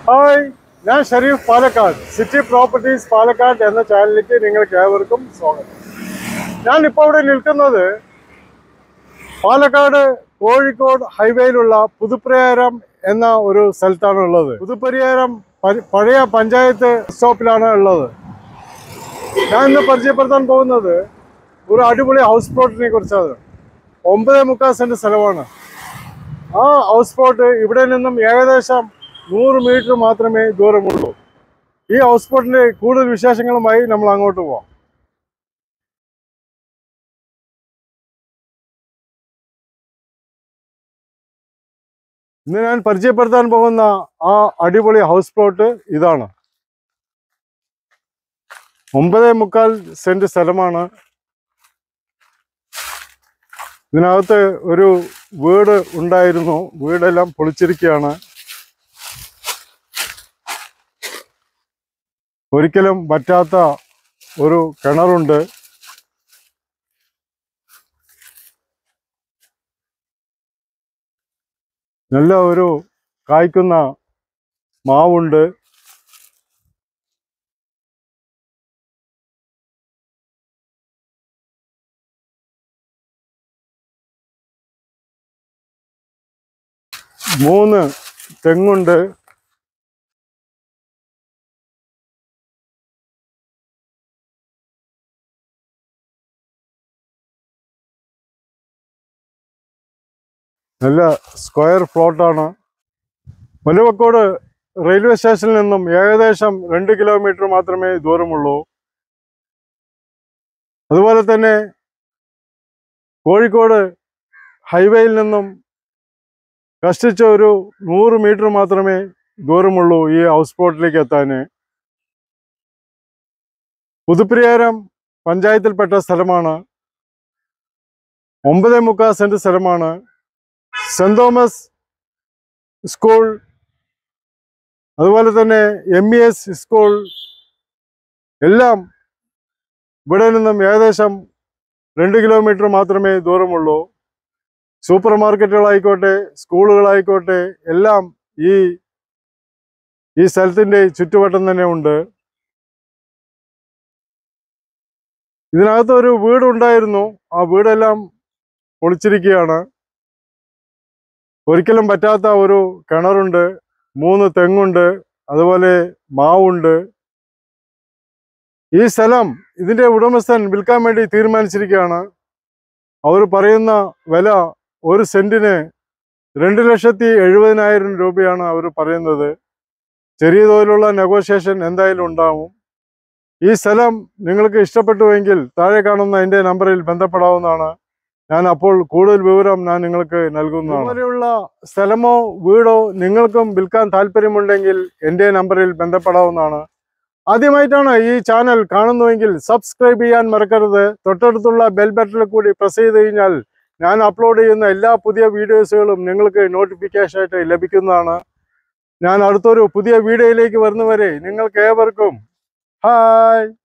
hi ഞാൻ Shareef Palakkad city properties Palakkad എന്ന ചാനലിലേക്ക് നിങ്ങൾക്ക് ഏവർക്കും സ്വാഗതം ഞാൻ ഇപ്പോൾ ഇവിടെ നിൽക്കുന്നത് പാലക്കാട് കോഴിക്കോട് ഹൈവേയിലുള്ള പുതുപ്രയാരം എന്ന ഒരു സ്ഥലത്താണ് ഉള്ളത് പുതുപ്പരിയാരം പ- പഴയ പഞ്ചായത്ത് സ്റ്റോപ്പിലാണ് ഉള്ളത് ഞാൻ ഇന്ന് പരിചയപ്പെടുത്താൻ പോകുന്നത് ഒരു അടിപൊളി ഹൗസ് പ്ലോട്ടിനെ കുറിച്ചാണ് ഒമ്പതേ മുക്കാൽ സെന്റ് സ്ഥലമാണ് ആ ഹൗസ് പ്ലോട്ട് ഇവിടെ നിന്നും ഏകദേശം നൂറ് മീറ്റർ മാത്രമേ ദൂരമുള്ളൂ ഈ ഹൗസ് ബോട്ടിന്റെ കൂടുതൽ വിശേഷങ്ങളുമായി നമ്മൾ അങ്ങോട്ട് പോവാം ഇന്ന് ഞാൻ പരിചയപ്പെടുത്താൻ പോകുന്ന ആ അടിപൊളി ഹൗസ് പ്ലോട്ട് ഇതാണ് ഒമ്പതേ മുക്കാൽ സെന്റ് സ്ഥലമാണ് ഇതിനകത്ത് ഒരു വീട് ഉണ്ടായിരുന്നു വീടെല്ലാം പൊളിച്ചിരിക്കുകയാണ് ഒരിക്കലും പറ്റാത്ത ഒരു കിണറുണ്ട് നല്ല ഒരു കായ്ക്കുന്ന മാവുണ്ട് മൂന്ന് തെങ്ങുണ്ട് നല്ല സ്ക്വയർ പ്ലോട്ടാണ് മലുവക്കോട് റെയിൽവേ സ്റ്റേഷനിൽ നിന്നും ഏകദേശം രണ്ട് കിലോമീറ്റർ മാത്രമേ ദൂരമുള്ളൂ അതുപോലെ തന്നെ കോഴിക്കോട് ഹൈവേയിൽ നിന്നും കഷ്ടിച്ച ഒരു നൂറ് മീറ്റർ മാത്രമേ ദൂരമുള്ളൂ ഈ ഹൗസ് ബോട്ടിലേക്ക് എത്താൻ പുതുപ്രിയാരം പഞ്ചായത്തിൽപ്പെട്ട സ്ഥലമാണ് ഒമ്പതേ മുക്കാൽ സെന്റ് സ്ഥലമാണ് സെന്റ് തോമസ് സ്കൂൾ അതുപോലെ തന്നെ എം ഇ എസ് സ്കൂൾ എല്ലാം ഇവിടെ നിന്നും ഏകദേശം രണ്ട് കിലോമീറ്റർ മാത്രമേ ദൂരമുള്ളൂ സൂപ്പർ മാർക്കറ്റുകളായിക്കോട്ടെ സ്കൂളുകളായിക്കോട്ടെ എല്ലാം ഈ ഈ സ്ഥലത്തിൻ്റെ ചുറ്റുവട്ടം തന്നെ ഉണ്ട് ഇതിനകത്ത് ഒരു വീടുണ്ടായിരുന്നു ആ വീടെല്ലാം പൊളിച്ചിരിക്കുകയാണ് ഒരിക്കലും പറ്റാത്ത ഒരു കിണറുണ്ട് മൂന്ന് തെങ്ങുണ്ട് അതുപോലെ മാവുണ്ട് ഈ സ്ഥലം ഇതിന്റെ ഉടമസ്ഥൻ വിൽക്കാൻ വേണ്ടി തീരുമാനിച്ചിരിക്കുകയാണ് അവർ പറയുന്ന വില ഒരു സെന്റിന് രണ്ട് ലക്ഷത്തി എഴുപതിനായിരം രൂപയാണ് അവർ പറയുന്നത് ചെറിയ തോതിലുള്ള നെഗോഷിയേഷൻ എന്തായാലും ഉണ്ടാവും ഈ സ്ഥലം നിങ്ങൾക്ക് ഇഷ്ടപ്പെട്ടുവെങ്കിൽ താഴെ കാണുന്ന എൻ്റെ നമ്പറിൽ ബന്ധപ്പെടാവുന്നതാണ് ഞാൻ അപ്പോൾ കൂടുതൽ വിവരം ഞാൻ നിങ്ങൾക്ക് നൽകുന്നതാണ് ഇതുപോലെയുള്ള സ്ഥലമോ വീടോ നിങ്ങൾക്കും വിൽക്കാൻ താല്പര്യമുണ്ടെങ്കിൽ എൻ്റെ നമ്പറിൽ ബന്ധപ്പെടാവുന്നതാണ് ആദ്യമായിട്ടാണ് ഈ ചാനൽ കാണുന്നുവെങ്കിൽ സബ്സ്ക്രൈബ് ചെയ്യാൻ മറക്കരുത് തൊട്ടടുത്തുള്ള ബെൽ ബട്ടണിൽ കൂടി പ്രസ് ചെയ്ത് കഴിഞ്ഞാൽ ഞാൻ അപ്ലോഡ് ചെയ്യുന്ന എല്ലാ പുതിയ വീഡിയോസുകളും നിങ്ങൾക്ക് നോട്ടിഫിക്കേഷൻ ആയിട്ട് ലഭിക്കുന്നതാണ് ഞാൻ അടുത്തൊരു പുതിയ വീഡിയോയിലേക്ക് വരുന്നവരെ നിങ്ങൾക്ക് ഏവർക്കും ഹായ്